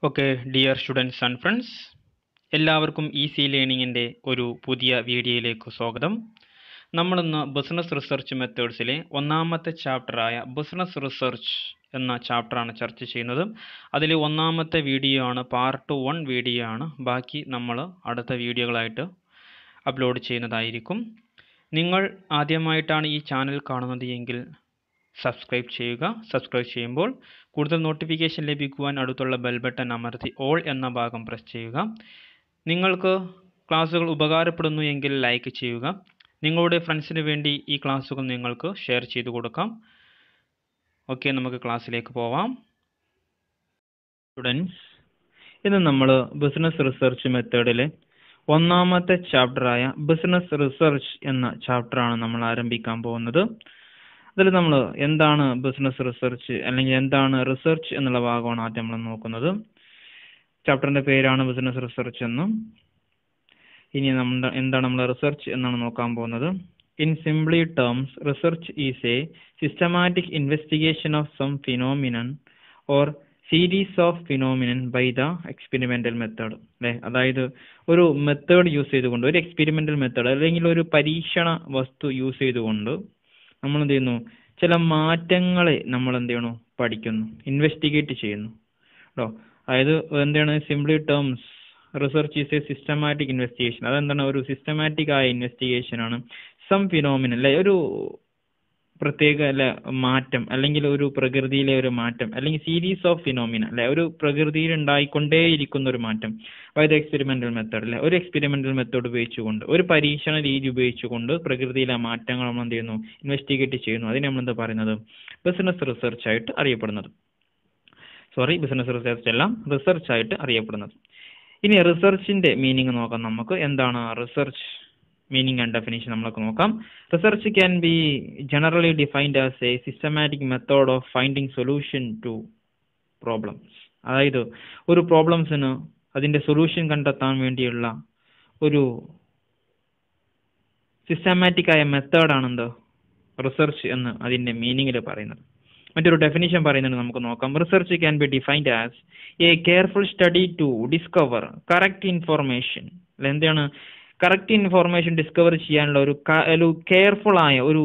okay dear students and friends എല്ലാവർക്കും easy ലേണിങ്ങിൻ്റെ ഒരു പുതിയ വീഡിയോയിലേക്ക് സ്വാഗതം നമ്മളിന്ന് ബിസിനസ് റിസർച്ച് മെത്തേഡ്സിലെ ഒന്നാമത്തെ ചാപ്റ്ററായ ബിസിനസ് റിസർച്ച് എന്ന ചാപ്റ്ററാണ് ചർച്ച ചെയ്യുന്നത് അതിൽ ഒന്നാമത്തെ വീഡിയോ ആണ് പാർട്ട് വൺ വീഡിയോ ആണ് ബാക്കി നമ്മൾ അടുത്ത വീഡിയോകളായിട്ട് അപ്ലോഡ് ചെയ്യുന്നതായിരിക്കും നിങ്ങൾ ആദ്യമായിട്ടാണ് ഈ ചാനൽ കാണുന്നത് എങ്കിൽ സബ്സ്ക്രൈബ് ചെയ്യുക സബ്സ്ക്രൈബ് ചെയ്യുമ്പോൾ കൂടുതൽ നോട്ടിഫിക്കേഷൻ ലഭിക്കുവാൻ അടുത്തുള്ള ബെൽ ബട്ടൺ അമർത്തി ഓൾ എന്ന ഭാഗം പ്രസ് ചെയ്യുക നിങ്ങൾക്ക് ക്ലാസ്സുകൾ ഉപകാരപ്പെടുന്നു എങ്കിൽ ലൈക്ക് ചെയ്യുക നിങ്ങളുടെ ഫ്രണ്ട്സിന് വേണ്ടി ഈ ക്ലാസ്സുകൾ നിങ്ങൾക്ക് ഷെയർ ചെയ്തു കൊടുക്കാം ഓക്കെ നമുക്ക് ക്ലാസ്സിലേക്ക് പോവാം സ്റ്റുഡൻസ് ഇന്ന് നമ്മൾ ബിസിനസ് റിസർച്ച് മെത്തേഡിലെ ഒന്നാമത്തെ ചാപ്റ്ററായ ബിസിനസ് റിസർച്ച് എന്ന ചാപ്റ്ററാണ് നമ്മൾ ആരംഭിക്കാൻ പോകുന്നത് അതിൽ നമ്മൾ എന്താണ് ബിസിനസ് റിസർച്ച് അല്ലെങ്കിൽ എന്താണ് റിസർച്ച് എന്നുള്ള ഭാഗമാണ് ആദ്യം നമ്മൾ നോക്കുന്നത് ചാപ്റ്ററിന്റെ പേരാണ് ബിസിനസ് റിസർച്ച് എന്നും ഇനി നമ്മൾ എന്താണ് നമ്മൾ റിസർച്ച് എന്നാണ് നോക്കാൻ പോകുന്നത് in simply terms research is a systematic investigation of some phenomenon or series of phenomenon by the experimental method അല്ലെ അതായത് ഒരു മെത്തേഡ് യൂസ് ചെയ്തുകൊണ്ട് ഒരു എക്സ്പെരിമെന്റൽ മെത്തേഡ് അല്ലെങ്കിൽ ഒരു പരീക്ഷണ വസ്തു യൂസ് ചെയ്തുകൊണ്ട് നമ്മൾ എന്ത് ചെയ്യുന്നു ചില മാറ്റങ്ങളെ നമ്മൾ എന്ത് ചെയ്യണു പഠിക്കുന്നു ഇൻവെസ്റ്റിഗേറ്റ് ചെയ്യുന്നു കേട്ടോ അതായത് എന്താണ് simply terms research is a systematic investigation അതെന്താണ് ഒരു സിസ്റ്റമാറ്റിക് ആയ ഇൻവെസ്റ്റിഗേഷൻ ആണ് സം ഫിനോമിനൻ അല്ലെ ഒരു പ്രത്യേക അല്ലെ മാറ്റം അല്ലെങ്കിൽ ഒരു പ്രകൃതിയിലെ ഒരു മാറ്റം അല്ലെങ്കിൽ സീരീസ് ഓഫ് ഫിനോമിന അല്ലെ ഒരു പ്രകൃതിയിൽ ഉണ്ടായിക്കൊണ്ടേയിരിക്കുന്ന ഒരു മാറ്റം അതായത് എക്സ്പെരിമെന്റൽ മെത്തേഡ് അല്ലെ ഒരു എക്സ്പെരിമെന്റൽ മെത്തേഡ് ഉപയോഗിച്ചുകൊണ്ട് ഒരു പരീക്ഷണ രീതി ഉപയോഗിച്ചുകൊണ്ട് പ്രകൃതിയിലെ മാറ്റങ്ങൾ നമ്മൾ എന്ത് ചെയ്യുന്നു ഇൻവെസ്റ്റിഗേറ്റ് ചെയ്യുന്നു അതിനെ നമ്മൾ എന്താ പറയുന്നത് ബിസിനസ് റിസർച്ച് ആയിട്ട് അറിയപ്പെടുന്നത് സോറി ബിസിനസ് റിസർച്ച് എല്ലാം റിസർച്ച് ആയിട്ട് അറിയപ്പെടുന്നത് ഇനി റിസർച്ചിന്റെ മീനിങ് നോക്കാം നമുക്ക് എന്താണ് റിസർച്ച് മീനിങ് ആൻഡ് ഡെഫിനേഷൻ നമ്മൾക്ക് നോക്കാം research can be generally defined as a systematic method of finding solution to problems അതായത് ഒരു പ്രോബ്ലംസിന് അതിന്റെ സൊല്യൂഷൻ കണ്ടെത്താൻ വേണ്ടിയുള്ള ഒരു സിസ്റ്റമാറ്റിക് ആയ മെത്തേഡാണ് എന്ത് റിസർച്ച് എന്ന് അതിന്റെ മീനിങ്ങിൽ പറയുന്നത് മറ്റൊരു ഡെഫിനിഷൻ പറയുന്നത് നമുക്ക് നോക്കാം research can be defined as a careful study to discover correct information അല്ല എന്താണ് കറക്റ്റ് ഇൻഫോർമേഷൻ ഡിസ്കവർ ചെയ്യാനുള്ള ഒരു ഒരു കെയർഫുൾ ആയ ഒരു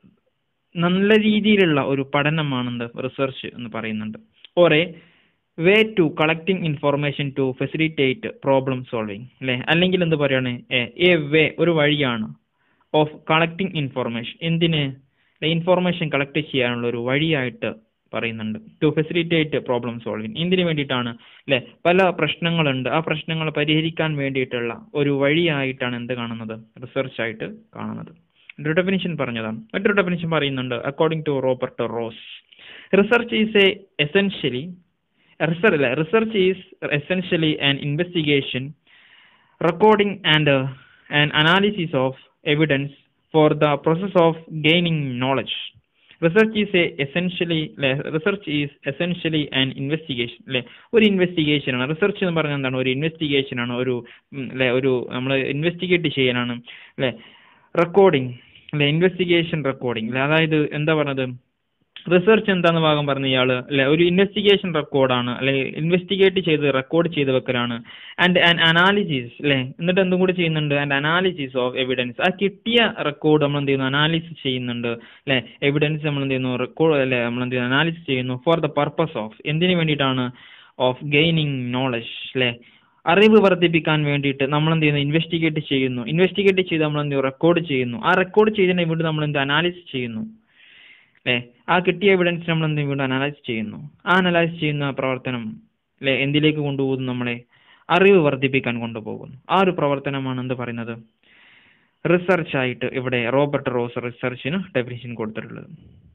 നല്ല രീതിയിലുള്ള ഒരു പഠനമാണെന്ത് റിസർച്ച് എന്ന് പറയുന്നുണ്ട് or a way to collecting information to facilitate problem solving അല്ലെ അല്ലെങ്കിൽ എന്ത് പറയാണ് എ വേ ഒരു വഴിയാണ് ഓഫ് കളക്ടിങ് ഇൻഫോർമേഷൻ എന്തിന് ഇൻഫോർമേഷൻ കളക്ട് ചെയ്യാനുള്ള ഒരു വഴിയായിട്ട് പറയുന്നുണ്ട് ടു ഫെസിലിറ്റേറ്റ് പ്രോബ്ലം സോൾവിങ് എന്തിനു വേണ്ടിയിട്ടാണ് അല്ലെ പല പ്രശ്നങ്ങളുണ്ട് ആ പ്രശ്നങ്ങൾ പരിഹരിക്കാൻ വേണ്ടിയിട്ടുള്ള ഒരു വഴിയായിട്ടാണ് എന്ത് കാണുന്നത് റിസർച്ച് ആയിട്ട് കാണുന്നത് ഒരു ഡെഫിനിഷൻ പറഞ്ഞതാണ് മറ്റൊരു ഡെഫിനിഷൻ പറയുന്നുണ്ട് according to Robert Ross research is a essentially research അല്ല research is essentially an investigation recording and an analysis of evidence for the process of gaining knowledge research is a essentially അല്ലെ research is essentially an investigation അല്ലെ ഒരു investigation ആണ് research എന്ന് പറഞ്ഞാൽ എന്താണ് ഒരു investigation ആണ് ഒരു അല്ലെ ഒരു നമ്മൾ ഇൻവെസ്റ്റിഗേറ്റ് ചെയ്യാനാണ് അല്ലെ റെക്കോർഡിംഗ് അല്ലെ ഇൻവെസ്റ്റിഗേഷൻ റെക്കോർഡിംഗ് അല്ലെ അതായത് എന്താ പറഞ്ഞത് റിസർച്ച് എന്താന്ന് ഭാഗം പറഞ്ഞ ഇയാള് അല്ലെ ഒരു ഇൻവെസ്റ്റിഗേഷൻ റെക്കോർഡാണ് അല്ലെ ഇൻവെസ്റ്റിഗേറ്റ് ചെയ്ത് റെക്കോർഡ് ചെയ്ത് വെക്കലാണ് ആൻഡ് ആൻ അനാലിസിസ് അല്ലെ എന്നിട്ട് എന്തും കൂടി ചെയ്യുന്നുണ്ട് ആൻഡ് അനാലിസിസ് ഓഫ് എവിഡൻസ് ആ കിട്ടിയ റെക്കോർഡ് നമ്മൾ എന്ത് ചെയ്യുന്നു അനാലിസിസ് ചെയ്യുന്നുണ്ട് അല്ലെ എവിഡൻസ് നമ്മൾ എന്ത് ചെയ്യുന്നു റെക്കോർഡ് അല്ലെ നമ്മൾ എന്ത് ചെയ്യുന്നു അനാലിസിസ് ചെയ്യുന്നു ഫോർ ദ പർപ്പസ് ഓഫ് എന്തിനു വേണ്ടിയിട്ടാണ് ഓഫ് ഗെയിനിങ് നോളജ് അല്ലെ അറിവ് വർദ്ധിപ്പിക്കാൻ വേണ്ടിയിട്ട് നമ്മൾ എന്ത് ചെയ്യുന്നു ഇൻവെസ്റ്റിഗേറ്റ് ചെയ്യുന്നു ഇൻവെസ്റ്റിഗേറ്റ് ചെയ്ത് നമ്മൾ എന്ത് റെക്കോർഡ് ചെയ്യുന്നു ആ റെക്കോർഡ് ചെയ്തതിനെ വീണ്ടും നമ്മൾ എന്ത് അനാലിസിസ് ചെയ്യുന്നു അല്ലെ ആ കിട്ടിയ എവിഡൻസ് നമ്മൾ എന്ത് വീണ്ടും അനലൈസ് ചെയ്യുന്നു ആ അനലൈസ് ചെയ്യുന്ന പ്രവർത്തനം അല്ലെ എന്തിലേക്ക് കൊണ്ടുപോകുന്നു നമ്മളെ അറിവ് വർദ്ധിപ്പിക്കാൻ കൊണ്ടുപോകുന്നു ആ ഒരു പ്രവർത്തനമാണ് എന്ത് പറയുന്നത് റിസർച്ച് ആയിട്ട് ഇവിടെ റോബർട്ട് റോസ് റിസർച്ചിന് ഡെഫിനിഷൻ കൊടുത്തിട്ടുള്ളത്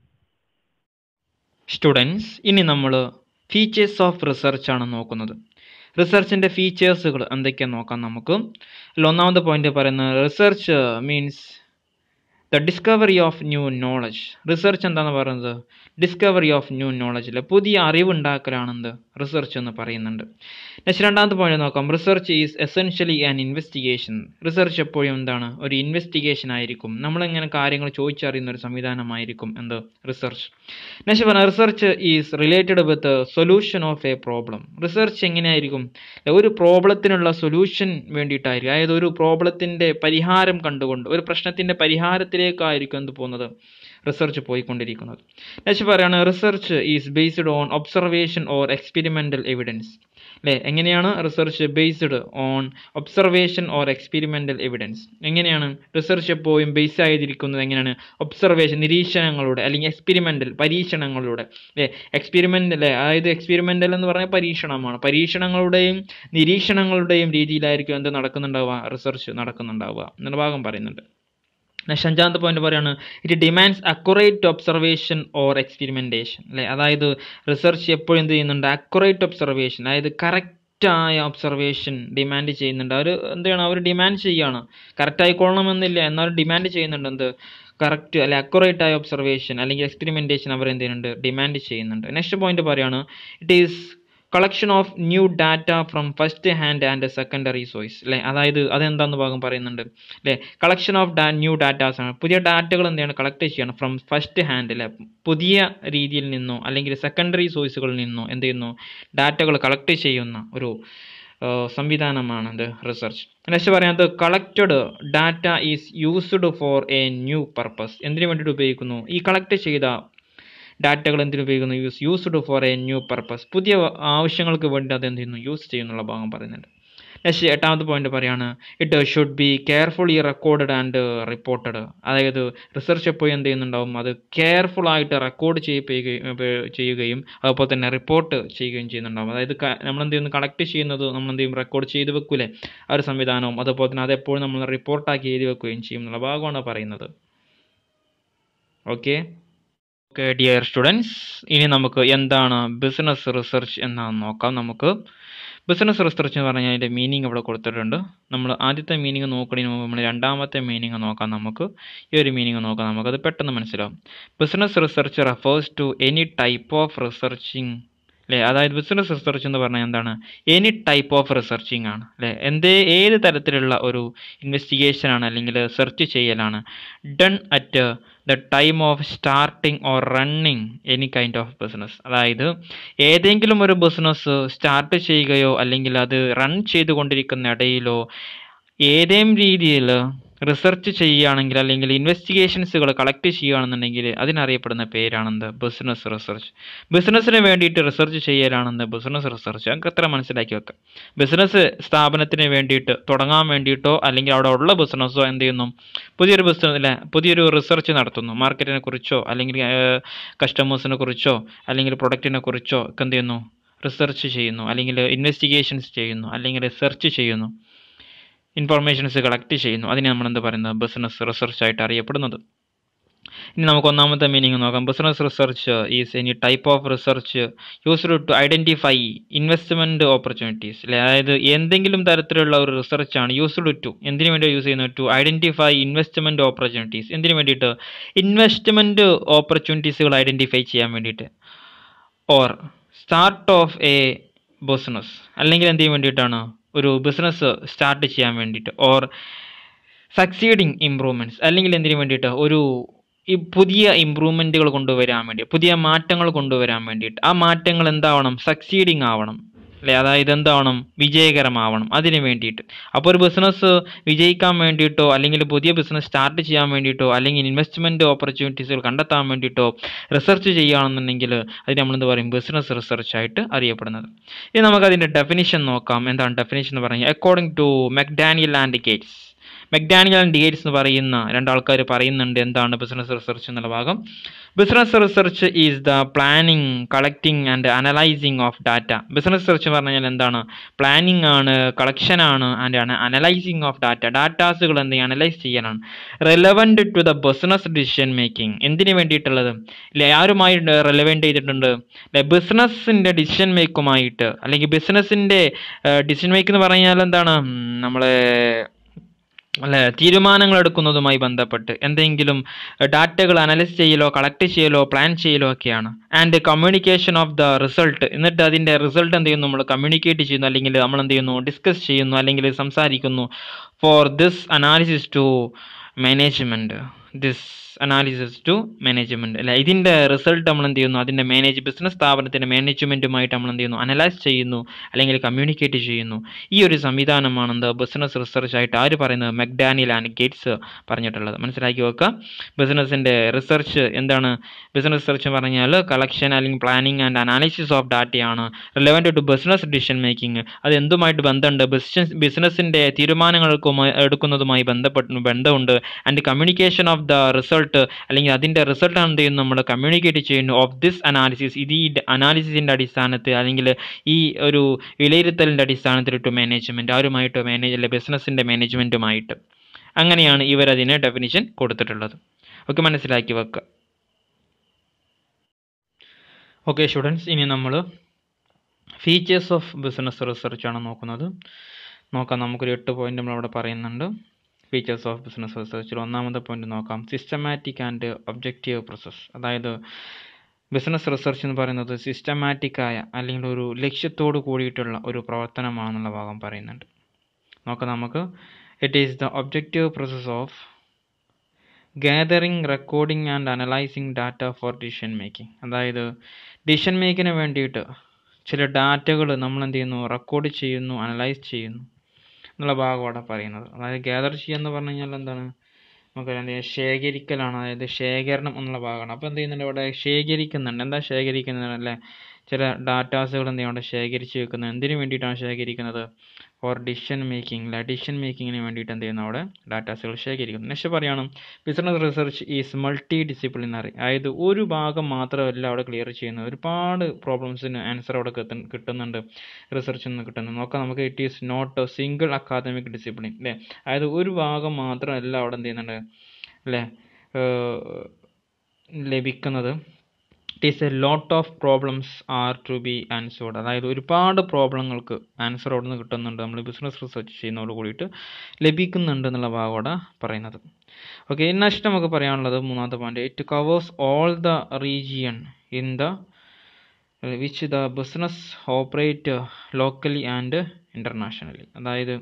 സ്റ്റുഡൻസ് ഇനി നമ്മൾ ഫീച്ചേഴ്സ് ഓഫ് റിസർച്ച് ആണ് നോക്കുന്നത് റിസർച്ചിന്റെ ഫീച്ചേഴ്സുകൾ എന്തൊക്കെയാന്ന് നോക്കാം നമുക്ക് ഒന്നാമത്തെ പോയിന്റ് പറയുന്നത് research means the discovery of new knowledge research എന്താണെന്ന് പറയുന്നത് ഡിസ്കവറി ഓഫ് ന്യൂ നോളജിൽ പുതിയ അറിവുണ്ടാക്കലാണെന്ത് റിസർച്ച് എന്ന് പറയുന്നുണ്ട് നെക്സ്റ്റ് രണ്ടാമത്തെ പോയിന്റ് നോക്കാം research is essentially an investigation research എപ്പോഴും എന്താണ് ഒരു ഇൻവെസ്റ്റിഗേഷൻ ആയിരിക്കും നമ്മളിങ്ങനെ കാര്യങ്ങൾ ചോദിച്ചറിയുന്ന ഒരു സംവിധാനമായിരിക്കും എന്ത് റിസർച്ച് നെക്സ്റ്റ് പറഞ്ഞ research is related with solution of a problem research എങ്ങനെയായിരിക്കും ഒരു പ്രോബ്ലത്തിനുള്ള സൊല്യൂഷൻ വേണ്ടിയിട്ടായിരിക്കും അതായത് ഒരു പ്രോബ്ലത്തിൻ്റെ പരിഹാരം കണ്ടുകൊണ്ട് ഒരു പ്രശ്നത്തിൻ്റെ പരിഹാരത്തിലേക്കായിരിക്കും എന്ത് പോകുന്നത് റിസർച്ച് പോയിക്കൊണ്ടിരിക്കുന്നത് നെക്സ്റ്റ് പറയുകയാണ് research is based on observation or experimental evidence അല്ലേ എങ്ങനെയാണ് research based on observation or experimental evidence എങ്ങനെയാണ് റിസർച്ച് എപ്പോഴും ബേസ് ആയിരിക്കുന്നത് എങ്ങനെയാണ് ഒബ്സർവേഷൻ നിരീക്ഷണങ്ങളുടെ അല്ലെങ്കിൽ എക്സ്പെരിമെൻ്റൽ പരീക്ഷണങ്ങളുടെ അല്ലേ എക്സ്പെരിമെൻ്റ് അല്ലേ അതായത് എക്സ്പെരിമെൻ്റൽ എന്ന് പറഞ്ഞാൽ പരീക്ഷണമാണ് പരീക്ഷണങ്ങളുടെയും നിരീക്ഷണങ്ങളുടെയും രീതിയിലായിരിക്കും എന്ത് നടക്കുന്നുണ്ടാവുക റിസർച്ച് നടക്കുന്നുണ്ടാവുക എന്നുള്ള ഭാഗം പറയുന്നുണ്ട് നെക്സ്റ്റ് അഞ്ചാമത്തെ പോയിന്റ് പറയാണ് it demands accurate observation or experimentation അല്ലേ അതായത് റിസർച്ച് എപ്പോഴും എന്ത് ചെയ്യുന്നുണ്ട് അക്യുറേറ്റ് ഒബ്സർവേഷൻ അതായത് കറക്റ്റായ ഒബ്സർവേഷൻ ഡിമാൻഡ് ചെയ്യുന്നുണ്ട് അവർ എന്താണ് അവർ ഡിമാൻഡ് ചെയ്യുകയാണ് കറക്റ്റ് ആയിക്കൊള്ളണമെന്നില്ല എന്നാലും ഡിമാൻഡ് ചെയ്യുന്നുണ്ട് എന്ത് കറക്റ്റ് അല്ലെ അക്യുറേറ്റ് ആയ ഒബ്സർവേഷൻ അല്ലെങ്കിൽ എക്സ്പെരിമെൻറ്റേഷൻ അവർ എന്ത് ചെയ്യുന്നുണ്ട് ഡിമാൻഡ് ചെയ്യുന്നുണ്ട് നെക്സ്റ്റ് പോയിന്റ് പറയാണ് it is collection of new data from first hand and secondary source അല്ലേ അതായത് അതെന്താന്ന് ഭാഗം പറയുന്നുണ്ട് അല്ലേ collection of the new datas ആണ് പുതിയ ഡാറ്റകൾ എന്താണ് കളക്ട് ചെയ്യണം ഫ്രം ഫസ്റ്റ് ഹാൻഡ് അല്ലേ പുതിയ രീതിയിൽ നിന്നോ അല്ലെങ്കിൽ സെക്കൻഡറി സോഴ്സുകളിൽ നിന്നോ എന്ത് ചെയ്യുന്നു ഡാറ്റകൾ കളക്ട് ചെയ്യുന്ന ഒരു സംവിധാനമാണ് ഇത് റിസർച്ച് നെക്സ്റ്റ് പറയുന്നത് collected data is used for a new purpose എന്തിനു വേണ്ടിയിട്ട് ഉപയോഗിക്കുന്നു ഈ കളക്ട് ചെയ്ത ഡാറ്റകൾ എന്തിനു ഉപയോഗിക്കുന്നു use used for a new purpose പുതിയ ആവശ്യങ്ങൾക്ക് വേണ്ടി അത് എന്ത് ചെയ്യുന്നു യൂസ് ചെയ്യുന്നുള്ള ഭാഗം പറയുന്നുണ്ട് നെക്സ്റ്റ് എട്ടാമത്തെ പോയിന്റ് പറയാണ് it should be carefully recorded and reported അതായത് റിസർച്ച് എപ്പോഴും എന്ത് ചെയ്യുന്നുണ്ടാവും അത് കെയർഫുൾ ആയിട്ട് റെക്കോർഡ് ചെയ്യിപ്പിക്കുകയും ചെയ്യുകയും അതുപോലെ തന്നെ റിപ്പോർട്ട് ചെയ്യുകയും ചെയ്യുന്നുണ്ടാവും അതായത് നമ്മൾ എന്ത് ചെയ്യുന്നു കളക്ട് ചെയ്യുന്നത് നമ്മൾ എന്ത് ചെയ്യും റെക്കോർഡ് ചെയ്ത് വെക്കൂലേ ആ ഒരു സംവിധാനവും അതുപോലെ തന്നെ അതെപ്പോഴും നമ്മൾ റിപ്പോർട്ടാക്കി എഴുതി വെക്കുകയും ചെയ്യും എന്നുള്ള ഭാഗമാണ് പറയുന്നത് ഓക്കെ ഓക്കെ ഡിയർ സ്റ്റുഡൻസ് ഇനി നമുക്ക് എന്താണ് ബിസിനസ് റിസർച്ച് എന്നാണ് നോക്കാം നമുക്ക് ബിസിനസ് റിസർച്ച് എന്ന് പറഞ്ഞാൽ അതിൻ്റെ മീനിങ് ഇവിടെ കൊടുത്തിട്ടുണ്ട് നമ്മൾ ആദ്യത്തെ മീനിങ് നോക്കുന്നതിന് മുമ്പ് നമ്മൾ രണ്ടാമത്തെ മീനിങ് നോക്കാം നമുക്ക് ഈ ഒരു മീനിങ് നോക്കാം നമുക്കത് പെട്ടെന്ന് മനസ്സിലാവും business research refers to any type of researching അല്ലേ അതായത് ബിസിനസ് റിസർച്ച് എന്ന് പറഞ്ഞാൽ എന്താണ് എനി ടൈപ്പ് ഓഫ് റിസർച്ചിങ് ആണ് അല്ലേ എന്തേ ഏത് തരത്തിലുള്ള ഒരു ഇൻവെസ്റ്റിഗേഷൻ ആണ് അല്ലെങ്കിൽ സെർച്ച് ചെയ്യലാണ് done at the time of starting or running any kind of business അതായത് ഏതെങ്കിലും ഒരു ബിസിനസ് സ്റ്റാർട്ട് ചെയ്യുകയോ അല്ലെങ്കിൽ അത് റൺ ചെയ്തുകൊണ്ടിരിക്കുന്ന ഇടയിലോ ഏതെങ്കിലും രീതിയിൽ റിസർച്ച് ചെയ്യുകയാണെങ്കിൽ അല്ലെങ്കിൽ ഇൻവെസ്റ്റിഗേഷൻസുകൾ കളക്ട് ചെയ്യുകയാണെന്നുണ്ടെങ്കിൽ അതിനറിയപ്പെടുന്ന പേരാണെന്ത് ബിസിനസ് റിസർച്ച് ബിസിനസ്സിന് വേണ്ടിയിട്ട് റിസർച്ച് ചെയ്യലാണെന്ത് ബിസിനസ് റിസർച്ച് നമുക്ക് എത്ര മനസ്സിലാക്കി വെക്കാം ബിസിനസ് സ്ഥാപനത്തിന് വേണ്ടിയിട്ട് തുടങ്ങാൻ വേണ്ടിയിട്ടോ അല്ലെങ്കിൽ അവിടെ ഉള്ള ബിസിനസ്സോ എന്ത് ചെയ്യുന്നു പുതിയൊരു ബിസിനസ് അല്ലെ പുതിയൊരു റിസർച്ച് നടത്തുന്നു മാർക്കറ്റിനെ കുറിച്ചോ അല്ലെങ്കിൽ കസ്റ്റമേഴ്സിനെ കുറിച്ചോ അല്ലെങ്കിൽ പ്രൊഡക്റ്റിനെ കുറിച്ചോ ഒക്കെ എന്ത് ചെയ്യുന്നു റിസർച്ച് ചെയ്യുന്നു അല്ലെങ്കിൽ ഇൻവെസ്റ്റിഗേഷൻസ് ചെയ്യുന്നു അല്ലെങ്കിൽ റിസർച്ച് ചെയ്യുന്നു ഇൻഫർമേഷൻസ് കളക്ട് ചെയ്യുന്നു അതിനെ നമ്മൾ എന്ത് പറയുന്നത് ബിസിനസ് റിസർച്ച് ആയിട്ട് അറിയപ്പെടുന്നത് ഇനി നമുക്ക് ഒന്നാമത്തെ മീനിങ് നോക്കാം business research is any type of research used to identify investment opportunities അല്ലെ അതായത് എന്തെങ്കിലും തരത്തിലുള്ള ഒരു റിസർച്ചാണ് യൂസ്ഡ് ടു എന്തിനു വേണ്ടി യൂസ് ചെയ്യുന്നത് ടു ഐഡൻറ്റിഫൈ ഇൻവെസ്റ്റ്മെൻറ്റ് ഓപ്പർച്യൂണിറ്റീസ് എന്തിനു വേണ്ടിയിട്ട് ഇൻവെസ്റ്റ്മെൻറ്റ് ഓപ്പർച്യൂണിറ്റീസുകൾ ഐഡൻറ്റിഫൈ ചെയ്യാൻ വേണ്ടിയിട്ട് or start of a business അല്ലെങ്കിൽ എന്തിനു വേണ്ടിയിട്ടാണ് ഒരു ബിസിനസ് സ്റ്റാർട്ട് ചെയ്യാൻ വേണ്ടിയിട്ട് ഓർ സക്സീഡിങ് ഇമ്പ്രൂവ്മെൻറ്റ്സ് അല്ലെങ്കിൽ എന്തിനു വേണ്ടിയിട്ട് ഒരു ഈ പുതിയ ഇമ്പ്രൂവ്മെൻറ്റുകൾ കൊണ്ടുവരാൻ വേണ്ടി പുതിയ മാറ്റങ്ങൾ കൊണ്ടുവരാൻ വേണ്ടിയിട്ട് ആ മാറ്റങ്ങൾ എന്താവണം സക്സീഡിങ് ആവണം അല്ലേ അതായത് എന്താവണം വിജയകരമാവണം അതിന് വേണ്ടിയിട്ട് അപ്പോൾ ഒരു ബിസിനസ് വിജയിക്കാൻ വേണ്ടിയിട്ടോ അല്ലെങ്കിൽ പുതിയ ബിസിനസ് സ്റ്റാർട്ട് ചെയ്യാൻ വേണ്ടിയിട്ടോ അല്ലെങ്കിൽ ഇൻവെസ്റ്റ്മെൻറ്റ് ഓപ്പർച്യൂണിറ്റീസുകൾ കണ്ടെത്താൻ വേണ്ടിയിട്ടോ റിസർച്ച് ചെയ്യുകയാണെന്നുണ്ടെങ്കിൽ അത് നമ്മളെന്ത് പറയും ബിസിനസ് റിസർച്ച് ആയിട്ട് അറിയപ്പെടുന്നത് ഇനി നമുക്ക് അതിൻ്റെ ഡെഫിനിഷൻ നോക്കാം എന്താണ് ഡെഫിനിഷൻ എന്ന് പറഞ്ഞാൽ according to McDaniel and Gates McDaniel and Gates എന്ന് പറയുന്ന രണ്ടാൾക്കാർ പറയുന്നുണ്ട് എന്താണ് ബിസിനസ് റിസർച്ച് എന്നുള്ള ഭാഗം business research is the planning collecting and analysing of data business research എന്ന് പറഞ്ഞാൽ എന്താണ് പ്ലാനിങ് ആണ് കളക്ഷൻ ആണ് ആൻഡ് അനലൈസിങ് ഓഫ് ഡാറ്റ ഡാറ്റാസുകൾ എന്ത് അനലൈസ് ചെയ്യാനാണ് relevant to the business decision making എന്തിനു വേണ്ടിയിട്ടുള്ളത് ഇല്ല ആരുമായി റെലവെൻറ്റ് ചെയ്തിട്ടുണ്ട് അല്ലെ ബിസിനസ്സിൻ്റെ ഡിസിഷൻ മേക്കുമായിട്ട് അല്ലെങ്കിൽ ബിസിനസ്സിൻ്റെ ഡിസിഷൻ മേക്ക് എന്ന് പറഞ്ഞാൽ എന്താണ് നമ്മളെ അല്ലെ തീരുമാനങ്ങൾ എടുക്കുന്നതുമായി ബന്ധപ്പെട്ട് എന്തെങ്കിലും ഡാറ്റകൾ അനലൈസ് ചെയ്യലോ കളക്ട് ചെയ്യലോ പ്ലാൻ ചെയ്യലോ ഒക്കെയാണ് and communication of the result എന്നിട്ട് അതിൻ്റെ റിസൾട്ട് എന്ത് ചെയ്യുന്നു നമ്മൾ കമ്മ്യൂണിക്കേറ്റ് ചെയ്യുന്നു അല്ലെങ്കിൽ നമ്മൾ എന്ത് ചെയ്യുന്നു ഡിസ്കസ് ചെയ്യുന്നു അല്ലെങ്കിൽ സംസാരിക്കുന്നു for this analysis to management this analysis to management അല്ലെ ഇതിൻ്റെ റിസൾട്ട് നമ്മൾ എന്ത് ചെയ്യുന്നു അതിൻ്റെ മാനേജ് ബിസിനസ് സ്ഥാപനത്തിൻ്റെ മാനേജ്മെൻറ്റുമായിട്ട് നമ്മൾ എന്ത് ചെയ്യുന്നു അനലൈസ് ചെയ്യുന്നു അല്ലെങ്കിൽ കമ്മ്യൂണിക്കേറ്റ് ചെയ്യുന്നു ഈ ഒരു സംവിധാനമാണ് എന്ത് ബിസിനസ് റിസർച്ച് ആയിട്ട് ആര് പറയുന്നത് മെക്ഡാനിയൽ ആൻഡ് ഗേറ്റ്സ് പറഞ്ഞിട്ടുള്ളത് മനസ്സിലാക്കി വെക്കുക ബിസിനസ്സിൻ്റെ റിസർച്ച് എന്താണ് ബിസിനസ് റിസർച്ച് എന്ന് പറഞ്ഞാൽ കളക്ഷൻ അല്ലെങ്കിൽ പ്ലാനിങ് ആൻഡ് അനാലിസിസ് ഓഫ് ഡാറ്റയാണ് relevant to business decision making അത് എന്തുമായിട്ട് ബന്ധമുണ്ട് ബിസിനസ് ബിസിനസ്സിൻ്റെ തീരുമാനങ്ങൾക്കുമായി എടുക്കുന്നതുമായി ബന്ധപ്പെട്ട് ബന്ധമുണ്ട് and communication of the result അല്ലെങ്കിൽ അതിൻ്റെ റിസൾട്ട് എന്ത് ചെയ്യുന്നു നമ്മൾ കമ്മ്യൂണിക്കേറ്റ് ചെയ്യുന്നു ഓഫ് ദിസ് അനാലിസിസ് ഇത് ഈ അനാലിസിസിൻ്റെ അടിസ്ഥാനത്തിൽ അല്ലെങ്കിൽ ഈ ഒരു വിലയിരുത്തലിൻ്റെ അടിസ്ഥാനത്തിൽ ടു മാനേജ്മെൻറ്റ് ആരുമായിട്ട് മാനേജ് അല്ലെ ബിസിനസ്സിൻ്റെ മാനേജ്മെൻറ്റുമായിട്ട് അങ്ങനെയാണ് ഇവരതിന് ഡെഫിനിഷൻ കൊടുത്തിട്ടുള്ളത് ഓക്കെ മനസ്സിലാക്കി വെക്കുക ഓക്കെ സ്റ്റുഡൻസ് ഇനി നമ്മൾ ഫീച്ചേഴ്സ് ഓഫ് ബിസിനസ് റിസർച്ച് ആണ് നോക്കുന്നത് നോക്കാം നമുക്കൊരു എട്ട് പോയിന്റ് നമ്മളവിടെ പറയുന്നുണ്ട് ഫീച്ചേഴ്സ് ഓഫ് ബിസിനസ് റിസർച്ചിൽ ഒന്നാമത്തെ പോയിന്റ് നോക്കാം സിസ്റ്റമാറ്റിക് ആൻഡ് ഒബ്ജക്റ്റീവ് പ്രോസസ്സ് അതായത് ബിസിനസ് റിസർച്ച് എന്ന് പറയുന്നത് സിസ്റ്റമാറ്റിക്കായ അല്ലെങ്കിൽ ഒരു ലക്ഷ്യത്തോട് കൂടിയിട്ടുള്ള ഒരു പ്രവർത്തനമാണെന്നുള്ള ഭാഗം പറയുന്നുണ്ട് നോക്കാം നമുക്ക് it is the objective process of gathering recording and analysing data for decision making അതായത് ഡിസിഷൻ മേക്കിങ്ങിന് വേണ്ടിയിട്ട് ചില ഡാറ്റകൾ നമ്മൾ എന്ത് ചെയ്യുന്നു റെക്കോർഡ് ചെയ്യുന്നു അനലൈസ് ചെയ്യുന്നു എന്നുള്ള ഭാഗം അവിടെ പറയുന്നത് അതായത് ഗ്യാദർ ചെയ്യുക എന്ന് പറഞ്ഞു കഴിഞ്ഞാൽ എന്താണ് നമുക്ക് എന്ത് ചെയ്യുക ശേഖരിക്കലാണ് അതായത് ശേഖരണം എന്നുള്ള ഭാഗമാണ് അപ്പോൾ എന്ത് ചെയ്യുന്നുണ്ട് ഇവിടെ ശേഖരിക്കുന്നുണ്ട് എന്താ ശേഖരിക്കുന്നത് അല്ലേ ചില ഡാറ്റാസുകൾ എന്ത് ചെയ്യുന്നുണ്ട് ശേഖരിച്ച് വെക്കുന്നത് എന്തിനു വേണ്ടിയിട്ടാണ് ശേഖരിക്കുന്നത് ഫോർ ഡിസിഷൻ മേക്കിംഗ് അല്ലെ ഡിസിഷൻ മേക്കിങ്ങിന് വേണ്ടിയിട്ട് എന്ത് ചെയ്യുന്നു അവിടെ ഡാറ്റാസുകൾ ശേഖരിക്കുന്നു നെക്സ്റ്റ് പറയണം business research is multi disciplinary അതായത് ഒരു ഭാഗം മാത്രമല്ല അവിടെ ക്ലിയർ ചെയ്യുന്നത് ഒരുപാട് പ്രോബ്ലംസിന് ആൻസർ അവിടെ കിട്ടുന്ന കിട്ടുന്നുണ്ട് റിസർച്ചിൽ നിന്ന് കിട്ടുന്നത് നോക്കാം നമുക്ക് it is not single academic discipline അല്ലേ അതായത് ഒരു ഭാഗം മാത്രമല്ല അവിടെ എന്ത് ചെയ്യുന്നുണ്ട് അല്ലേ ലഭിക്കുന്നത് it is a lot of problems are to be answered അതായത് ഒരുപാട് പ്രോബ്ലങ്ങൾക്ക് ആൻസർ അവിടെ നിന്ന് കിട്ടുന്നുണ്ട് നമ്മൾ ബിസിനസ് റിസർച്ച് ചെയ്യുന്നതോട് കൂടിയിട്ട് ലഭിക്കുന്നുണ്ട് എന്നുള്ള ഭാഗം അവിടെ പറയുന്നത് ഓക്കെ നെക്സ്റ്റ് നമുക്ക് പറയാനുള്ളത് മൂന്നാമത്തെ point it covers all the region in the which the business operate locally and internationally അതായത്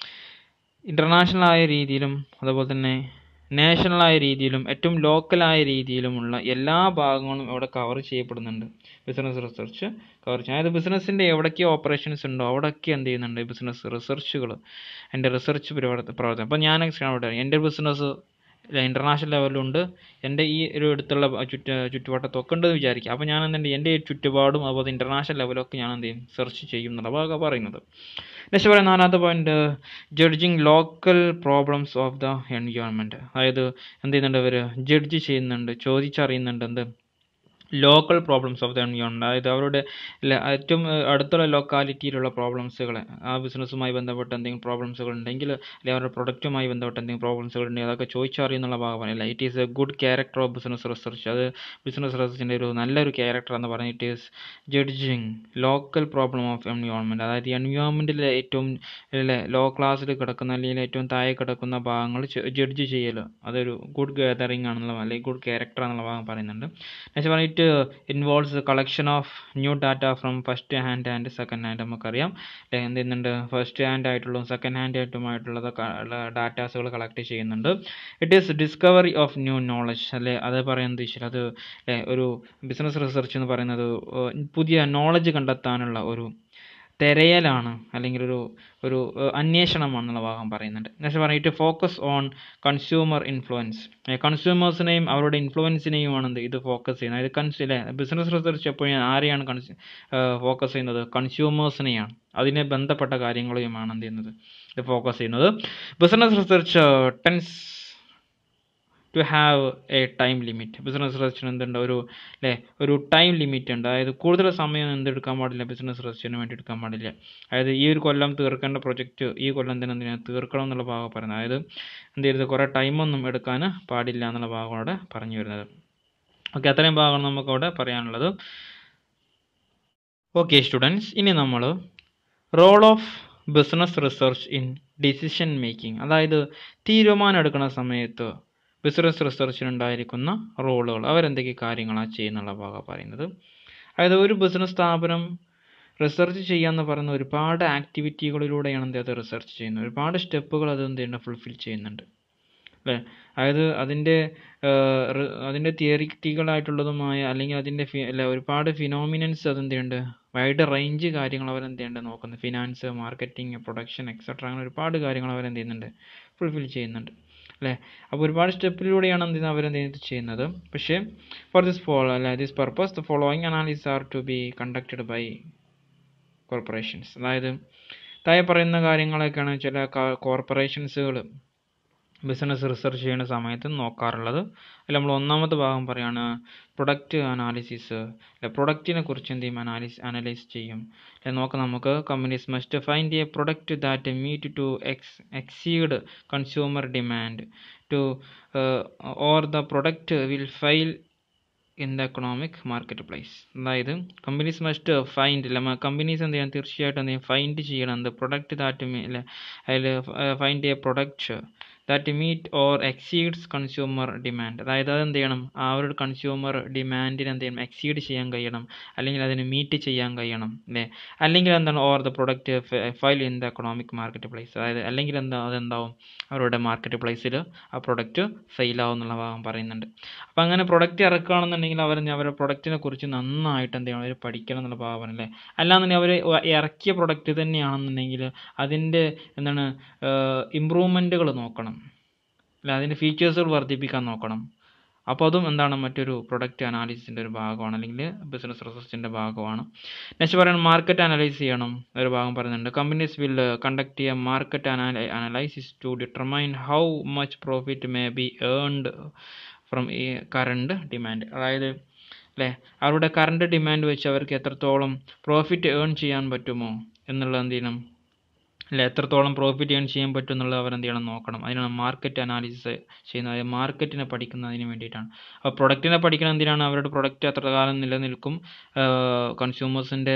ഇൻ്റർനാഷണലായ രീതിയിലും അതുപോലെ തന്നെ നാഷണലായ രീതിയിലും ഏറ്റവും ലോക്കലായ രീതിയിലുമുള്ള എല്ലാ ഭാഗങ്ങളും ഇവിടെ കവർ ചെയ്യപ്പെടുന്നുണ്ട് ബിസിനസ് റിസർച്ച് കവർ ചെയ്യും അതായത് ബിസിനസ്സിൻ്റെ എവിടൊക്കെ ഓപ്പറേഷൻസ് ഉണ്ടോ അവിടെയൊക്കെ എന്ത് ചെയ്യുന്നുണ്ട് ബിസിനസ് റിസർച്ചുകൾ എൻ്റെ റിസർച്ച് പ്രവർത്തനം പ്രവർത്തനം അപ്പോൾ ഞാൻ അവിടെ എൻ്റെ ബിസിനസ് ഇൻ്റർനാഷണൽ ലെവലിലുണ്ട് എൻ്റെ ഈ ഒരു അടുത്തുള്ള ചുറ്റ ചുറ്റുവട്ടത്തൊക്കെ ഉണ്ടെന്ന് വിചാരിക്കുക അപ്പോൾ ഞാൻ എന്തുണ്ട് എൻ്റെ ഈ ചുറ്റുപാടും അതുപോലെ ഇൻ്റർനാഷണൽ ലെവലൊക്കെ ഞാൻ എന്ത് ചെയ്യും സെർച്ച് ചെയ്യും എന്നുള്ള ഭാഗം പറയുന്നത് നെക്സ്റ്റ് പറയാം നാലാമത്തെ point judging local problems of the environment അതായത് എന്ത് ചെയ്യുന്നുണ്ട് ഇവർ ജഡ്ജ് ചെയ്യുന്നുണ്ട് ചോദിച്ചറിയുന്നുണ്ട് എന്ത് local problems of the environment അതായത് അവരുടെ ല- ഏറ്റവും ഏഹ്, അടുത്തുള്ള ലൊക്കാലിറ്റിയിലുള്ള പ്രോബ്ലംസുകളെ ആ ബിസിനസ്സുമായി ബന്ധപ്പെട്ട് എന്തെങ്കിലും പ്രോബ്ലംസുകൾ ഉണ്ടെങ്കിൽ അല്ലെങ്കിൽ അവരുടെ പ്രൊഡക്റ്റുമായി ബന്ധപ്പെട്ട് എന്തെങ്കിലും പ്രോബ്ലംസുകൾ ഉണ്ടെങ്കിൽ അതൊക്കെ ചോദിച്ചറിയുന്നുള്ള ഭാഗമാണ് അല്ല it is a good character of business research അത് ബിസിനസ് റിസർച്ചിൻ്റെ ഒരു നല്ലൊരു ക്യാരക്ടർ എന്ന് പറഞ്ഞാൽ it is judging local problem of environment അതായത് എൻവയോൺമെൻറ്റിലെ ഏറ്റവും അല്ലെ ലോ ക്ലാസ്സിൽ കിടക്കുന്ന അല്ലെങ്കിൽ ഏറ്റവും താഴെ കിടക്കുന്ന ഭാഗങ്ങൾ ജഡ്ജ് ചെയ്യൽ അതൊരു ഗുഡ് ഗാദറിംഗ് ആണെന്നുള്ള അല്ലെങ്കിൽ ഗുഡ് ക്യാരക്ടർ എന്നുള്ള ഭാഗം പറയുന്നുണ്ട് നെക്സ്റ്റ് പറഞ്ഞിട്ട് involves collection of new data from first hand and second hand നമുക്കറിയാം അല്ലെ എന്ത് ചെയ്യുന്നുണ്ട് ഫസ്റ്റ് ഹാൻഡ് ആയിട്ടുള്ളതും സെക്കൻഡ് ഹാൻഡ് ആയിട്ടുമായിട്ടുള്ളത് ഡാറ്റാസുകൾ കളക്ട് ചെയ്യുന്നുണ്ട് it is discovery of new knowledge അല്ലെ അത് പറയുന്നത് വെച്ചാൽ അത് അല്ലെ ഒരു ബിസിനസ് റിസർച്ച് എന്ന് പറയുന്നത് ഏഹ്, പുതിയ നോളജ് കണ്ടെത്താനുള്ള ഒരു തിരയലാണ് അല്ലെങ്കിൽ ഒരു ഒരു ഏഹ്, അന്വേഷണമാണെന്നുള്ള ഭാഗം പറയുന്നുണ്ട് നെക്സ്റ്റ് പറഞ്ഞിട്ട് ഫോക്കസ് ഓൺ കൺസ്യൂമർ ഇൻഫ്ലുവൻസ് കൺസ്യൂമേഴ്സിനെയും അവരുടെ ഇൻഫ്ലുവൻസിനെയുമാണ് എന്ത് ഇത് ഫോക്കസ് ചെയ്യുന്നത് അതായത് കൺസ് അല്ലേ ബിസിനസ് റിസർച്ച് എപ്പോഴും ആരെയാണ് കൺസ് ഫോക്കസ് ചെയ്യുന്നത് കൺസ്യൂമേഴ്സിനെയാണ് അതിനെ ബന്ധപ്പെട്ട കാര്യങ്ങളെയുമാണ് എന്ത് ചെയ്യുന്നത് ഇത് ഫോക്കസ് ചെയ്യുന്നത് business research tends to have a time limit business റിസർച്ചിന് എന്തുണ്ട് ഒരു അല്ലേ ഒരു ടൈം ലിമിറ്റ് ഉണ്ട് അതായത് കൂടുതൽ സമയം എന്തെടുക്കാൻ പാടില്ല ബിസിനസ് റിസർച്ചിന് വേണ്ടി എടുക്കാൻ പാടില്ല അതായത് ഈ ഒരു കൊല്ലം തീർക്കേണ്ട പ്രൊജക്റ്റ് ഈ കൊല്ലം തന്നെ എന്തിനാ തീർക്കണം എന്നുള്ള ഭാഗം പറയുന്നത് അതായത് എന്ത് ചെയ്യരുത് കുറേ ടൈമൊന്നും എടുക്കാൻ പാടില്ല എന്നുള്ള ഭാഗം അവിടെ പറഞ്ഞു വരുന്നത് ഓക്കെ അത്രയും ഭാഗമാണ് നമുക്ക് അവിടെ പറയാനുള്ളത് ഓക്കെ സ്റ്റുഡൻസ് ഇനി നമ്മൾ role of business research in decision making അതായത് തീരുമാനം എടുക്കുന്ന സമയത്ത് ബിസിനസ് റിസർച്ചിനുണ്ടായിരിക്കുന്ന റോളുകൾ അവരെന്തൊക്കെ കാര്യങ്ങളാണ് ചെയ്യുന്നുള്ള ഭാഗം പറയുന്നത് അതായത് ഒരു ബിസിനസ് സ്ഥാപനം റിസർച്ച് ചെയ്യാന്ന് പറയുന്ന ഒരുപാട് ആക്ടിവിറ്റികളിലൂടെയാണ് എന്ത് അത് റിസർച്ച് ചെയ്യുന്നത് ഒരുപാട് സ്റ്റെപ്പുകൾ അത് എന്ത് ചെയ്യുന്നത് ഫുൾഫിൽ ചെയ്യുന്നുണ്ട് അല്ലേ അതായത് അതിൻ്റെ അതിൻ്റെ തിയറിറ്റികളായിട്ടുള്ളതുമായ അല്ലെങ്കിൽ അതിൻ്റെ ഫി അല്ല ഒരുപാട് ഫിനോമിനൻസ് അതെന്ത് ചെയ്യുന്നുണ്ട് വൈഡ് റേഞ്ച് കാര്യങ്ങൾ അവരെന്ത് ചെയ്യുന്നുണ്ട് നോക്കുന്നത് ഫിനാൻസ് മാർക്കറ്റിംഗ് പ്രൊഡക്ഷൻ എക്സെട്ര അങ്ങനെ ഒരുപാട് കാര്യങ്ങൾ അവരെന്ത് ചെയ്യുന്നുണ്ട് ഫുൾഫിൽ ചെയ്യുന്നുണ്ട് അല്ലേ അപ്പോൾ ഒരുപാട് സ്റ്റെപ്പിലൂടെയാണ് എന്ത് ചെയ്യുന്നത് അവരെന്ത് ചെയ്യുന്നത് ചെയ്യുന്നത് പക്ഷേ ഫോർ ദിസ് ഫോളോ അല്ല this purpose the following analysis are to be conducted by corporations അതായത് താഴെ പറയുന്ന കാര്യങ്ങളൊക്കെയാണ് ചില കോർപ്പറേഷൻസുകൾ ബിസിനസ് റിസർച്ച് ചെയ്യുന്ന സമയത്ത് നോക്കാറുള്ളത് അതിൽ നമ്മൾ ഒന്നാമത്തെ ഭാഗം പറയുകയാണ് പ്രൊഡക്റ്റ് അനാലിസിസ് അല്ലെ പ്രൊഡക്റ്റിനെ കുറിച്ച് എന്ത് ചെയ്യും അനാലിസ് അനലൈസ് ചെയ്യും അല്ലെ നോക്കാം നമുക്ക് companies must find a product that meet to ex exceed consumer demand to or the product will fail in the economic market place അതായത് കമ്പനീസ് മസ്റ്റ് ഫൈൻഡ് അല്ല കമ്പനീസ് എന്ത് ചെയ്യണം തീർച്ചയായിട്ടും എന്ത് ചെയ്യും ഫൈൻഡ് ചെയ്യണം എന്ത് പ്രൊഡക്റ്റ് ദാറ്റ് അല്ലെ അതിൽ find a product that meet or exceeds consumer demand അതായത് അത് എന്ത് ചെയ്യണം ആ ഒരു കൺസ്യൂമർ ഡിമാൻഡിന് എന്ത് ചെയ്യണം എക്സീഡ് ചെയ്യാൻ കഴിയണം അല്ലെങ്കിൽ അതിന് മീറ്റ് ചെയ്യാൻ കഴിയണം അല്ലേ അല്ലെങ്കിൽ എന്താണ് or the product fail in the economic market place അതായത് അല്ലെങ്കിൽ എന്താ അതെന്താവും അവരുടെ മാർക്കറ്റ് പ്ലേസിൽ ആ പ്രൊഡക്റ്റ് സെയിലാവും എന്നുള്ള ഭാഗം പറയുന്നുണ്ട് അപ്പോൾ അങ്ങനെ പ്രൊഡക്റ്റ് ഇറക്കുകയാണെന്നുണ്ടെങ്കിൽ അവർ അവരുടെ പ്രൊഡക്റ്റിനെ കുറിച്ച് നന്നായിട്ട് എന്ത് ചെയ്യണം അവർ പഠിക്കണം എന്നുള്ള ഭാഗം അല്ലേ അല്ലാന്നുണ്ടെങ്കിൽ അവർ ഇറക്കിയ പ്രൊഡക്റ്റ് തന്നെയാണെന്നുണ്ടെങ്കിൽ അതിൻ്റെ എന്താണ് ഇമ്പ്രൂവ്മെൻറ്റുകൾ നോക്കണം അല്ല അതിൻ്റെ ഫീച്ചേഴ്സുകൾ വർദ്ധിപ്പിക്കാൻ നോക്കണം അപ്പോൾ അതും എന്താണ് മറ്റൊരു പ്രൊഡക്റ്റ് അനാലിസിസിൻ്റെ ഒരു ഭാഗമാണ് അല്ലെങ്കിൽ ബിസിനസ് റിസർച്ചിൻ്റെ ഭാഗമാണ് നെക്സ്റ്റ് പറയുന്നത് മാർക്കറ്റ് അനലൈസ് ചെയ്യണം ഒരു ഭാഗം പറയുന്നുണ്ട് companies will conduct a market analysis to determine how much profit may be earned from ഈ കറണ്ട് ഡിമാൻഡ് അതായത് അല്ലേ അവരുടെ കറണ്ട് ഡിമാൻഡ് വെച്ച് അവർക്ക് എത്രത്തോളം പ്രോഫിറ്റ് ഏൺ ചെയ്യാൻ പറ്റുമോ എന്നുള്ളത് എന്ത് ചെയ്യണം അല്ല എത്രത്തോളം പ്രോഫിറ്റ് ഏൺ ചെയ്യാൻ പറ്റും എന്നുള്ളത് അവർ എന്ത് ചെയ്യണം നോക്കണം അതിനാണ് മാർക്കറ്റ് അനാലിസിസ് ചെയ്യുന്നത് അതായത് മാർക്കറ്റിനെ പഠിക്കുന്നതിന് വേണ്ടിയിട്ടാണ് അപ്പോൾ പ്രൊഡക്റ്റിനെ പഠിക്കണം എന്തിനാണ് അവരുടെ പ്രൊഡക്റ്റ് എത്ര കാലം നിലനിൽക്കും കൺസ്യൂമേഴ്സിൻ്റെ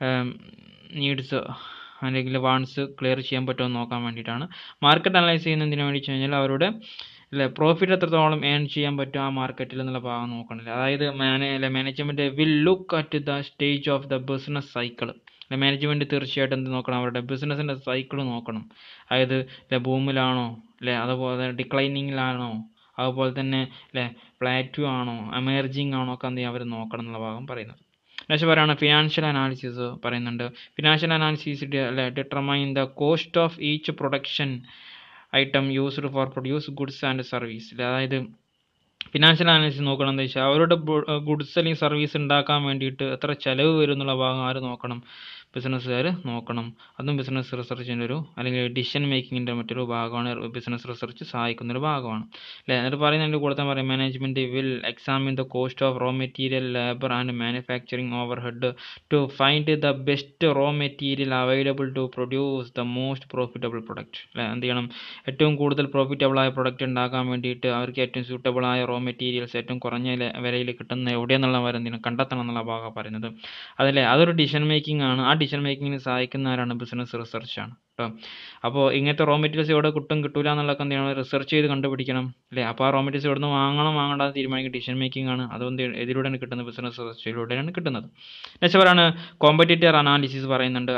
നീഡ്സ് അല്ലെങ്കിൽ വാൺസ് ക്ലിയർ ചെയ്യാൻ പറ്റുമോ എന്ന് നോക്കാൻ വേണ്ടിയിട്ടാണ് മാർക്കറ്റ് അനലൈസ് ചെയ്യുന്നതിന് വേണ്ടി വെച്ച് കഴിഞ്ഞാൽ അവരുടെ അല്ലെ പ്രോഫിറ്റ് എത്രത്തോളം ഏൺ ചെയ്യാൻ പറ്റും ആ മാർക്കറ്റിൽ എന്നുള്ള ഭാഗം നോക്കണില്ല അതായത് മാനേ management will look at the stage of the business cycle management തീർച്ചയായിട്ടും എന്ത് നോക്കണം അവരുടെ ബിസിനസ്സിൻ്റെ സൈക്കിൾ നോക്കണം അതായത് അല്ലെ ബൂമിലാണോ അല്ലെ അതുപോലെ ഡിക്ലൈനിങ്ങിലാണോ അതുപോലെ തന്നെ അല്ലെ പ്ലാറ്റ്യൂ ആണോ എമർജിങ് ആണോ ഒക്കെ എന്ത് അവർ നോക്കണം എന്നുള്ള ഭാഗം പറയുന്നത് നെക്സ്റ്റ് പറയുകയാണ് ഫിനാൻഷ്യൽ അനാലിസിസ് പറയുന്നുണ്ട് ഫിനാൻഷ്യൽ അനാലിസിസ് അല്ലെ determine the cost of each production item used for produce goods and service അതായത് ഫിനാൻഷ്യൽ അനാലിസിസ് നോക്കണം എന്താ വെച്ചാൽ അവരുടെ ഗുഡ്സ് അല്ലെങ്കിൽ സർവീസ് ഉണ്ടാക്കാൻ വേണ്ടിയിട്ട് എത്ര ചിലവ് വരും എന്നുള്ള ഭാഗം ആര് നോക്കണം ബിസിനസ്സുകാർ നോക്കണം അതും ബിസിനസ് റിസർച്ചിൻ്റെ ഒരു അല്ലെങ്കിൽ ഡിസിഷൻ മേക്കിങ്ങിൻ്റെ മറ്റൊരു ഭാഗമാണ് ബിസിനസ് റിസർച്ച് സഹായിക്കുന്ന ഒരു ഭാഗമാണ് അല്ലേ എന്നിട്ട് പറയുന്നതിൻ്റെ കൂടെ തന്നെ പറയും management will examine the cost of raw material labour and manufacturing overhead to find the best raw material available to produce the most profitable product അല്ലേ എന്ത് ചെയ്യണം ഏറ്റവും കൂടുതൽ പ്രോഫിറ്റബിൾ ആയ പ്രൊഡക്റ്റ് ഉണ്ടാക്കാൻ വേണ്ടിയിട്ട് അവർക്ക് ഏറ്റവും സ്യൂട്ടബിൾ ആയ റോ മെറ്റീരിയൽസ് ഏറ്റവും കുറഞ്ഞ വിലയിൽ കിട്ടുന്ന എവിടെയെന്നുള്ളവർ എന്തിനും കണ്ടെത്തണം എന്നുള്ള ഭാഗം പറയുന്നത് അതല്ലേ അതൊരു ഡിസിഷൻ മേക്കിംഗ് ആണ് ആ ഡിസിഷൻ മേക്കിങ്ങിന് സഹായിക്കുന്ന ആരാണ് ബിസിനസ് റിസർച്ചാണ് കേട്ടോ അപ്പോൾ ഇങ്ങനത്തെ റോ മെറ്റീരിയൽസ് എവിടെ കിട്ടും കിട്ടൂല എന്നുള്ളതൊക്കെ എന്ത് ചെയ്യണം റിസർച്ച് ചെയ്ത് കണ്ടുപിടിക്കണം അല്ലേ അപ്പോൾ ആ റോ മെറ്റീരിയൽസ് എവിടെ നിന്ന് വാങ്ങണം വാങ്ങണ്ടാന്ന് തീരുമാനിക്കുന്ന ഡിസിഷൻ മേക്കിംഗ് ആണ് അതുകൊണ്ട് ഇതിലൂടെയാണ് കിട്ടുന്നത് ബിസിനസ് റിസർച്ചിലൂടെയാണ് കിട്ടുന്നത് നെക്സ്റ്റ് പറയാണ് കോമ്പറ്റീറ്റർ അനാലിസിസ് പറയുന്നുണ്ട്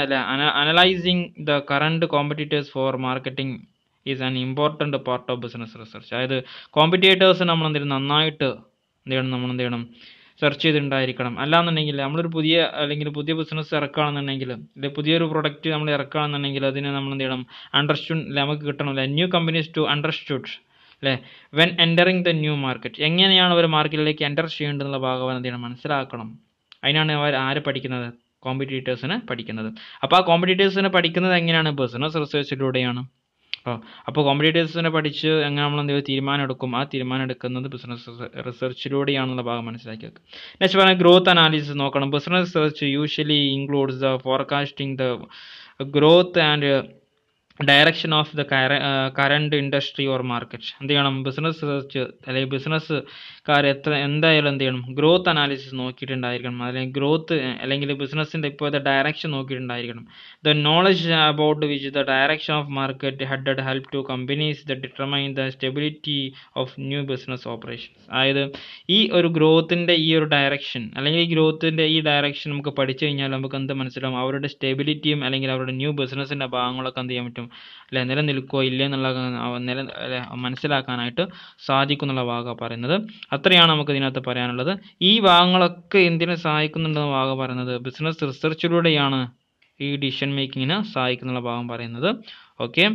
analysing the current competitors for marketing is an important part of business research അതായത് കോമ്പറ്റേറ്റേഴ്സ് നമ്മൾ എന്തെങ്കിലും നന്നായിട്ട് എന്ത് ചെയ്യണം നമ്മൾ എന്ത് ചെയ്യണം സെർച്ച് ചെയ്തിട്ടുണ്ടായിരിക്കണം അല്ലാന്നുണ്ടെങ്കിൽ നമ്മളൊരു പുതിയ അല്ലെങ്കിൽ പുതിയ ബിസിനസ് ഇറക്കുകയാണെന്നുണ്ടെങ്കിൽ അല്ലെങ്കിൽ പുതിയൊരു പ്രൊഡക്റ്റ് നമ്മൾ ഇറക്കുകയാണെന്നുണ്ടെങ്കിൽ അതിനെ നമ്മൾ എന്ത് ചെയ്യണം അണ്ടർസ്റ്റുഡ് നമുക്ക് കിട്ടണം അല്ലെ ന്യൂ കമ്പനീസ് ടു അണ്ടർസ്റ്റുഡ് അല്ലേ when entering the new market എങ്ങനെയാണ് ഒരു മാർക്കറ്റിലേക്ക് എൻ്റർ ചെയ്യേണ്ടതെന്നുള്ള ഭാഗം എന്ത് ചെയ്യണം മനസ്സിലാക്കണം അതിനാണ് അവർ ആര് പഠിക്കുന്നത് കോമ്പറ്റീറ്റേഴ്സിനെ പഠിക്കുന്നത് അപ്പോൾ ആ കോമ്പറ്റീറ്റേഴ്സിനെ പഠിക്കുന്നത് എങ്ങനെയാണ് ബിസിനസ് റിസർച്ചിലൂടെയാണ് അപ്പോൾ അപ്പോൾ കോമ്പറ്റേറ്റേഴ്സിനെ പഠിച്ച് എങ്ങനെ നമ്മൾ എന്ത് തീരുമാനം എടുക്കും ആ തീരുമാനം എടുക്കുന്നത് ബിസിനസ് റിസർച്ചിലൂടെയാണെന്നുള്ള ഭാഗം മനസ്സിലാക്കി വെക്കുക നെക്സ്റ്റ് പറഞ്ഞാൽ ഗ്രോത്ത് അനാലിസിസ് നോക്കണം business research usually includes the forecasting the growth and direction of the current industry or market എന്ത് ചെയ്യണം ബിസിനസ് റിസർച്ച് അല്ലെങ്കിൽ ബിസിനസ്സുകാർ എത്ര എന്തായാലും എന്ത് ചെയ്യണം ഗ്രോത്ത് അനാലിസിസ് നോക്കിയിട്ടുണ്ടായിരിക്കണം അല്ലെങ്കിൽ ഗ്രോത്ത് അല്ലെങ്കിൽ ബിസിനസ്സിൻ്റെ ഇപ്പോഴത്തെ ഡയറക്ഷൻ നോക്കിയിട്ടുണ്ടായിരിക്കണം the knowledge about which the direction of market head help to companies the determine the stability of new business operations അതായത് ഈ ഒരു ഗ്രോത്തിൻ്റെ ഈ ഒരു ഡയറക്ഷൻ അല്ലെങ്കിൽ ഈ ഗ്രോത്തിൻ്റെ ഈ ഡയറക്ഷൻ നമുക്ക് പഠിച്ചു കഴിഞ്ഞാൽ നമുക്ക് എന്ത് മനസ്സിലാവും അവരുടെ സ്റ്റെബിലിറ്റിയും അല്ലെങ്കിൽ അവരുടെ ന്യൂ ബിസിനസ്സിൻ്റെ ഭാഗങ്ങളൊക്കെ എന്ത് ചെയ്യാൻ പറ്റും അല്ലെ നിലനിൽക്കോ ഇല്ലേ എന്നുള്ള അവ- നില അല്ലെ മനസ്സിലാക്കാനായിട്ട് സാധിക്കും എന്നുള്ള ഭാഗമാണ് പറയുന്നത് അത്രയാണ് നമുക്ക് ഇതിനകത്ത് പറയാനുള്ളത് ഈ ഭാഗങ്ങളൊക്കെ എന്തിനെ സഹായിക്കുന്നുണ്ടെന്ന ഭാഗം പറയുന്നത് ബിസിനസ് റിസർച്ചിലൂടെയാണ് ഈ ഡിസിഷൻ മേക്കിങ്ങിന് സഹായിക്കുന്നുള്ള ഭാഗം പറയുന്നത് okay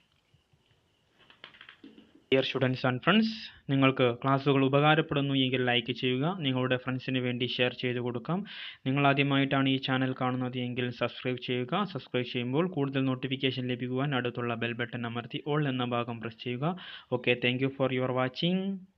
dear students and friends നിങ്ങൾക്ക് ക്ലാസ്സുകൾ ഉപകാരപ്പെടുന്നു എങ്കിൽ ലൈക്ക് ചെയ്യുക നിങ്ങളുടെ ഫ്രണ്ട്സിന് വേണ്ടി ഷെയർ ചെയ്ത് കൊടുക്കാം നിങ്ങൾ ആദ്യമായിട്ടാണ് ഈ ചാനൽ കാണുന്നത് എങ്കിൽ സബ്സ്ക്രൈബ് ചെയ്യുക സബ്സ്ക്രൈബ് ചെയ്യുമ്പോൾ കൂടുതൽ നോട്ടിഫിക്കേഷൻ ലഭിക്കുവാൻ അടുത്തുള്ള ബെൽ ബട്ടൺ അമർത്തി ഓൾ എന്ന ഭാഗം പ്രസ് ചെയ്യുക okay thank you for your watching